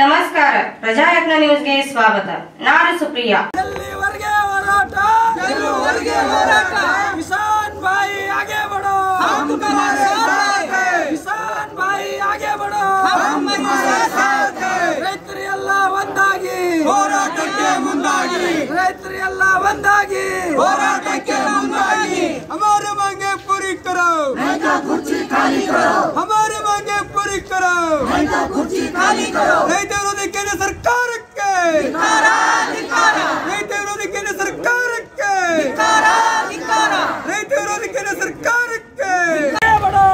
ನಮಸ್ಕಾರ ಪ್ರಜಾಯತ್ನ ನ್ಯೂಸ್ಗೆ ಸ್ವಾಗತ ನಾನು ಸುಪ್ರಿಯಾ ಎಲ್ಲಿವರೆಗೆ ಹೋರಾಟ ಎಲ್ಲಿವರೆಗೆ ಹೋರಾಟ ಕಿಸಾನ್ ಭಾಯಿ ಆಗೆ ಬಡೋ ಕಿಸಾನ್ ಭಾಯಿ ಆಗೆ ಬಡೋ ರೈತರು ಎಲ್ಲ ಒಂದಾಗಿ ಹೋರಾಟಕ್ಕೆ ಮುಂದಾಗಿ ರೈತರು ಎಲ್ಲ ಒಂದಾಗಿ ಹೋರಾಟಕ್ಕೆ ಮುಂದಾಗಿ ಹಮಾರೆ ಮಾಂಗೆ ಪೂರಿ ಕರೋ ಹಮಾರೆ ಮಾಂಗೆ ಪೂರಿ ಕರೋ ರೈತ ವಿರೋಧಿ ಕೇಂದ್ರ ಸರ್ಕಾರಕ್ಕೆ ರೈತ ವಿರೋಧಿ ಕೇಂದ್ರ ಸರ್ಕಾರಕ್ಕೆ ರೈತ ವಿರೋಧಿ ಕೇಂದ್ರ ಸರ್ಕಾರಕ್ಕೆ ಬಡೋ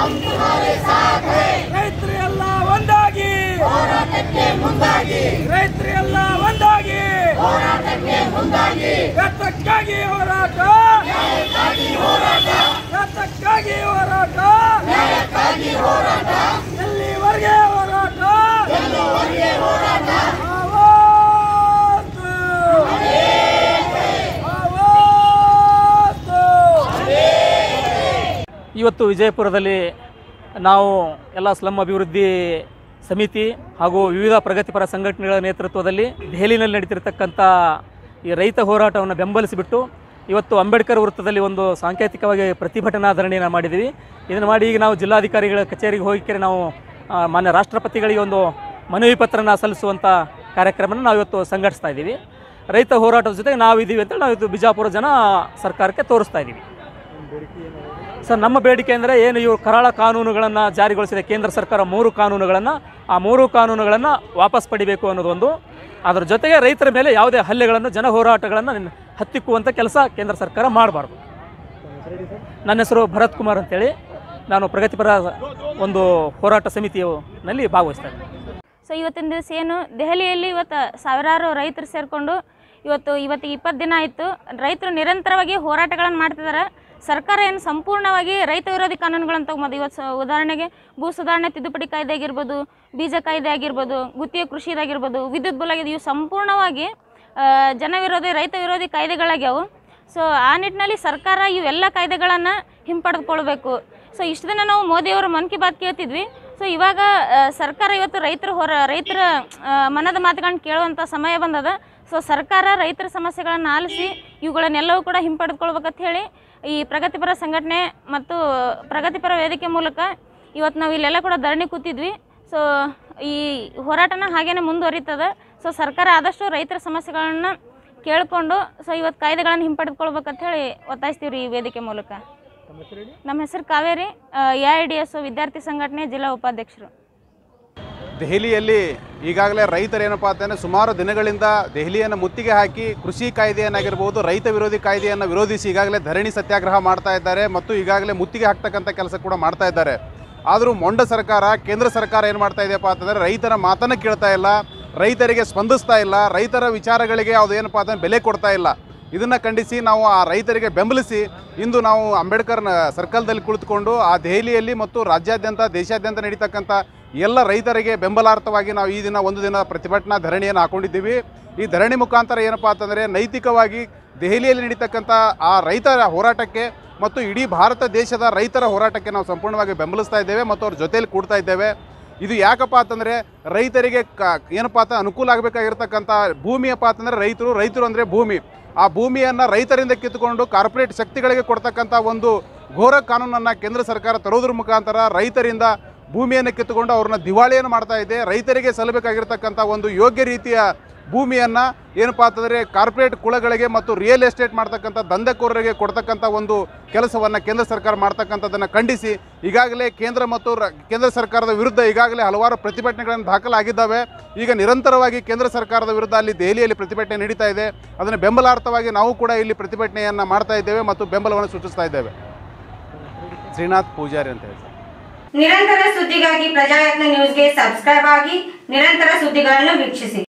ರೈತರು ಎಲ್ಲ ಒಂದಾಗಿ ರೈತರು ಎಲ್ಲ ಒಂದಾಗಿ ರಕ್ತಕ್ಕಾಗಿ ಹೋರಾಟ ರಕ್ತಕ್ಕಾಗಿ ಹೋರಾಟ ಎಲ್ಲಿವರೆಗೆ ಹೋರಾಟ ಆವತ್ತು. ಆವತ್ತು. ಇವತ್ತು ವಿಜಯಪುರದಲ್ಲಿ ನಾವು ಎಲ್ಲ ಸ್ಲಮ್ ಅಭಿವೃದ್ಧಿ ಸಮಿತಿ ಹಾಗೂ ವಿವಿಧ ಪ್ರಗತಿಪರ ಸಂಘಟನೆಗಳ ನೇತೃತ್ವದಲ್ಲಿ ದೆಹಲಿನಲ್ಲಿ ನಡೀತಿರ್ತಕ್ಕಂಥ ಈ ರೈತ ಹೋರಾಟವನ್ನು ಬೆಂಬಲಿಸಿಬಿಟ್ಟು ಇವತ್ತು ಅಂಬೇಡ್ಕರ್ ವೃತ್ತದಲ್ಲಿ ಒಂದು ಸಾಂಕೇತಿಕವಾಗಿ ಪ್ರತಿಭಟನಾ ಧರಣಿಯನ್ನು ಮಾಡಿದ್ದೀವಿ ಇದನ್ನು ಮಾಡಿ ಈಗ ನಾವು ಜಿಲ್ಲಾಧಿಕಾರಿಗಳ ಕಚೇರಿಗೆ ಹೋಗಿ ನಾವು ಆ, ಮಾನ್ಯ ರಾಷ್ಟ್ರಪತಿಗಳಿಗೆ ಒಂದು ಮನವಿ ಪತ್ರನ ಸಲ್ಲಿಸುವಂಥ ಕಾರ್ಯಕ್ರಮನ ನಾವು ಇವತ್ತು ಸಂಘಟಿಸ್ತಾ ಇದ್ದೀವಿ ರೈತ ಹೋರಾಟದ ಜೊತೆಗೆ ನಾವು ಇದ್ದೀವಿ ಅಂತೇಳಿ ನಾವು ಇವತ್ತು ಬಿಜಾಪುರ ಜನ ಸರ್ಕಾರಕ್ಕೆ ತೋರಿಸ್ತಾ ಇದ್ದೀವಿ ಸರ್ ನಮ್ಮ ಬೇಡಿಕೆ ಅಂದರೆ ಏನು ಇವರು ಕರಾಳ ಕಾನೂನುಗಳನ್ನು ಜಾರಿಗೊಳಿಸಿದೆ ಕೇಂದ್ರ ಸರ್ಕಾರ ಮೂರು ಕಾನೂನುಗಳನ್ನು ಆ ಮೂರು ಕಾನೂನುಗಳನ್ನು ವಾಪಸ್ ಪಡಿಬೇಕು ಅನ್ನೋದೊಂದು ಅದರ ಜೊತೆಗೆ ರೈತರ ಮೇಲೆ ಯಾವುದೇ ಹಲ್ಲೆಗಳನ್ನು ಜನ ಹೋರಾಟಗಳನ್ನು ಹತ್ತಿಕ್ಕುವಂಥ ಕೆಲಸ ಕೇಂದ್ರ ಸರ್ಕಾರ ಮಾಡಬಾರ್ದು ನನ್ನ ಹೆಸರು ಭರತ್ ಕುಮಾರ್ ಅಂತೇಳಿ ನಾನು ಪ್ರಗತಿಪರ ಒಂದು ಹೋರಾಟ ಸಮಿತಿಯಲ್ಲಿ ಭಾಗವಹಿಸ್ತಾ ಇದ್ದೀನಿ ಸೊ ಇವತ್ತಿನ ದಿವಸ ಏನು ದೆಹಲಿಯಲ್ಲಿ ಇವತ್ತು ಸಾವಿರಾರು ರೈತರು ಸೇರಿಕೊಂಡು ಇವತ್ತು ಇವತ್ತಿಗೆ ಇಪ್ಪತ್ತು ದಿನ ಆಯಿತು ರೈತರು ನಿರಂತರವಾಗಿ ಹೋರಾಟಗಳನ್ನು ಮಾಡ್ತಿದ್ದಾರೆ ಸರ್ಕಾರ ಏನು ಸಂಪೂರ್ಣವಾಗಿ ರೈತ ವಿರೋಧಿ ಕಾನೂನುಗಳನ್ನು ತಗೊಂಬೋದು ಇವತ್ತು ಸ- ಉದಾಹರಣೆಗೆ ಭೂ ಸುಧಾರಣೆ ತಿದ್ದುಪಡಿ ಕಾಯ್ದೆ ಆಗಿರ್ಬೋದು ಬೀಜ ಕಾಯ್ದೆ ಆಗಿರ್ಬೋದು ಗುತ್ತಿಗೆ ಕೃಷಿದಾಗಿರ್ಬೋದು ವಿದ್ಯುತ್ ಬಿಲ್ ಆಗಿದೆ ಇವು ಸಂಪೂರ್ಣವಾಗಿ ಆ, ಜನ ವಿರೋಧಿ ರೈತ ವಿರೋಧಿ ಕಾಯ್ದೆಗಳಾಗ್ಯಾವು ಸೊ ಆ ನಿಟ್ಟಿನಲ್ಲಿ ಸರ್ಕಾರ ಇವೆಲ್ಲ ಕಾಯ್ದೆಗಳನ್ನು ಹಿಂಪಡೆದುಕೊಳ್ಬೇಕು ಸೊ ಇಷ್ಟು ದಿನ ನಾವು ಮೋದಿಯವರ ಮನ್ ಕಿ ಬಾತ್ ಕೇಳ್ತಿದ್ವಿ ಸೊ ಇವಾಗ ಆ, ಸರ್ಕಾರ ಇವತ್ತು ರೈತರ ಹೊರ ರೈತರ ಆ, ಮನದ ಮಾತುಗಳನ್ನ ಕೇಳುವಂಥ ಸಮಯ ಬಂದದ ಸೊ ಸರ್ಕಾರ ರೈತರ ಸಮಸ್ಯೆಗಳನ್ನು ಆಲಿಸಿ ಇವುಗಳನ್ನೆಲ್ಲವೂ ಕೂಡ ಹಿಂಪಡೆದುಕೊಳ್ಬೇಕಂತ ಹೇಳಿ ಈ ಪ್ರಗತಿಪರ ಸಂಘಟನೆ ಮತ್ತು ಪ್ರಗತಿಪರ ವೇದಿಕೆ ಮೂಲಕ ಇವತ್ತು ನಾವು ಇಲ್ಲೆಲ್ಲ ಕೂಡ ಧರಣಿ ಕೂತಿದ್ವಿ ಸೊ ಈ ಹೋರಾಟನ ಹಾಗೇನೆ ಮುಂದುವರಿತದ ಸೊ ಸರ್ಕಾರ ಆದಷ್ಟು ರೈತರ ಸಮಸ್ಯೆಗಳನ್ನ ಕೇಳಿಕೊಂಡು ಸೊ ಇವತ್ತು ಕಾಯ್ದೆಗಳನ್ನು ಹಿಂಪಡೆದುಕೊಳ್ಬೇಕಂತ ಹೇಳಿ ಒತ್ತಾಯಿಸ್ತೀವಿ ರೀ ಈ ವೇದಿಕೆ ಮೂಲಕ ನಮ್ಮ ಹೆಸರು Kaveri A I D S ವಿದ್ಯಾರ್ಥಿ ಸಂಘಟನೆ ಜಿಲ್ಲಾ ಉಪಾಧ್ಯಕ್ಷರು ದೆಹಲಿಯಲ್ಲಿ ಈಗಾಗಲೇ ರೈತರೇನಪ್ಪ ಅಂತಂದರೆ ಸುಮಾರು ದಿನಗಳಿಂದ ದೆಹಲಿಯನ್ನು ಮುತ್ತಿಗೆ ಹಾಕಿ ಕೃಷಿ ಕಾಯ್ದೆಯನ್ನಾಗಿರ್ಬೋದು ರೈತ ವಿರೋಧಿ ಕಾಯ್ದೆಯನ್ನು ವಿರೋಧಿಸಿ ಈಗಾಗಲೇ ಧರಣಿ ಸತ್ಯಾಗ್ರಹ ಮಾಡ್ತಾ ಇದ್ದಾರೆ ಮತ್ತು ಈಗಾಗಲೇ ಮುತ್ತಿಗೆ ಹಾಕ್ತಕ್ಕಂಥ ಕೆಲಸ ಕೂಡ ಮಾಡ್ತಾ ಇದ್ದಾರೆ ಆದರೂ ಮೊಂಡ ಸರ್ಕಾರ ಕೇಂದ್ರ ಸರ್ಕಾರ ಏನು ಮಾಡ್ತಾ ಇದೆಯಪ್ಪ ಅಂತಂದರೆ ರೈತರ ಮಾತನ್ನು ಕೇಳ್ತಾ ಇಲ್ಲ ರೈತರಿಗೆ ಸ್ಪಂದಿಸ್ತಾ ಇಲ್ಲ ರೈತರ ವಿಚಾರಗಳಿಗೆ ಅದು ಏನಪ್ಪ ಅಂತಂದ್ರೆ ಬೆಲೆ ಕೊಡ್ತಾ ಇಲ್ಲ ಇದನ್ನು ಖಂಡಿಸಿ ನಾವು ಆ ರೈತರಿಗೆ ಬೆಂಬಲಿಸಿ ಇಂದು ನಾವು ಅಂಬೇಡ್ಕರ್ ಸರ್ಕಲ್ದಲ್ಲಿ ಕುಳಿತುಕೊಂಡು ಆ ದೆಹಲಿಯಲ್ಲಿ ಮತ್ತು ರಾಜ್ಯಾದ್ಯಂತ ದೇಶಾದ್ಯಂತ ನಡೀತಕ್ಕಂಥ ಎಲ್ಲ ರೈತರಿಗೆ ಬೆಂಬಲಾರ್ಥವಾಗಿ ನಾವು ಈ ದಿನ ಒಂದು ದಿನ ಪ್ರತಿಭಟನಾ ಧರಣಿಯನ್ನು ಹಾಕೊಂಡಿದ್ದೀವಿ ಈ ಧರಣಿ ಮುಖಾಂತರ ಏನಪ್ಪ ಅಂತಂದರೆ ನೈತಿಕವಾಗಿ ದೆಹಲಿಯಲ್ಲಿ ನಡೀತಕ್ಕಂಥ ಆ ರೈತರ ಹೋರಾಟಕ್ಕೆ ಮತ್ತು ಇಡೀ ಭಾರತ ದೇಶದ ರೈತರ ಹೋರಾಟಕ್ಕೆ ನಾವು ಸಂಪೂರ್ಣವಾಗಿ ಬೆಂಬಲಿಸ್ತಾ ಇದ್ದೇವೆ ಮತ್ತು ಅವ್ರ ಜೊತೆಯಲ್ಲಿ ಕೂಡ್ತಾ ಇದ್ದೇವೆ ಇದು ಯಾಕಪ್ಪ ಅಂತಂದರೆ ರೈತರಿಗೆ ಕ ಏನಪ್ಪ ಅಂತ ಅನುಕೂಲ ಆಗಬೇಕಾಗಿರ್ತಕ್ಕಂಥ ಭೂಮಿಯಪ್ಪ ಅಂತಂದರೆ ರೈತರು ರೈತರು ಅಂದರೆ ಭೂಮಿ ಆ ಭೂಮಿಯನ್ನು ರೈತರಿಂದ ಕಿತ್ತುಕೊಂಡು ಕಾರ್ಪೊರೇಟ್ ಶಕ್ತಿಗಳಿಗೆ ಕೊಡ್ತಕ್ಕಂಥ ಒಂದು ಘೋರ ಕಾನೂನನ್ನು ಕೇಂದ್ರ ಸರ್ಕಾರ ತರೋದ್ರ ಮುಖಾಂತರ ರೈತರಿಂದ ಭೂಮಿಯನ್ನು ಕಿತ್ತುಕೊಂಡು ಅವ್ರನ್ನ ದಿವಾಳಿಯನ್ನು ಮಾಡ್ತಾ ಇದೆ ರೈತರಿಗೆ ಸಲ್ಲಬೇಕಾಗಿರ್ತಕ್ಕಂಥ ಒಂದು ಯೋಗ್ಯ ರೀತಿಯ ಭೂಮಿಯನ್ನು ಏನಪ್ಪ ಅಂತಂದರೆ ಕಾರ್ಪೊರೇಟ್ ಕುಳಗಳಿಗೆ ಮತ್ತು ರಿಯಲ್ ಎಸ್ಟೇಟ್ ಮಾಡ್ತಕ್ಕಂಥ ದಂಧೆಕೋರರಿಗೆ ಕೊಡ್ತಕ್ಕಂಥ ಒಂದು ಕೆಲಸವನ್ನು ಕೇಂದ್ರ ಸರ್ಕಾರ ಮಾಡ್ತಕ್ಕಂಥದ್ದನ್ನು ಖಂಡಿಸಿ ಈಗಾಗಲೇ ಕೇಂದ್ರ ಮತ್ತು ರ- ಕೇಂದ್ರ ಸರ್ಕಾರದ ವಿರುದ್ಧ ಈಗಾಗಲೇ ಹಲವಾರು ಪ್ರತಿಭಟನೆಗಳನ್ನು ದಾಖಲಾಗಿದ್ದಾವೆ ಈಗ ನಿರಂತರವಾಗಿ ಕೇಂದ್ರ ಸರ್ಕಾರದ ವಿರುದ್ಧ ಅಲ್ಲಿ ದೆಹಲಿಯಲ್ಲಿ ಪ್ರತಿಭಟನೆ ನಡೀತಾ ಇದೆ ಅದನ್ನು ಬೆಂಬಲಾರ್ಥವಾಗಿ ನಾವು ಕೂಡ ಇಲ್ಲಿ ಪ್ರತಿಭಟನೆಯನ್ನು ಮಾಡ್ತಾ ಇದ್ದೇವೆ ಮತ್ತು ಬೆಂಬಲವನ್ನು ಸೂಚಿಸ್ತಾ ಇದ್ದೇವೆ ಶ್ರೀನಾಥ್ ಪೂಜಾರಿ ಅಂತ ಹೇಳಿ ಸರ್. ನಿರಂತರ ಸುದ್ದಿಗಾಗಿ ಪ್ರಜಾಯತ್ನ ನ್ಯೂಸ್ಗೆ ಸಬ್ಸ್ಕ್ರೈಬ್ ಆಗಿ ನಿರಂತರ ಸುದ್ದಿಗಳನ್ನು ವೀಕ್ಷಿಸಿ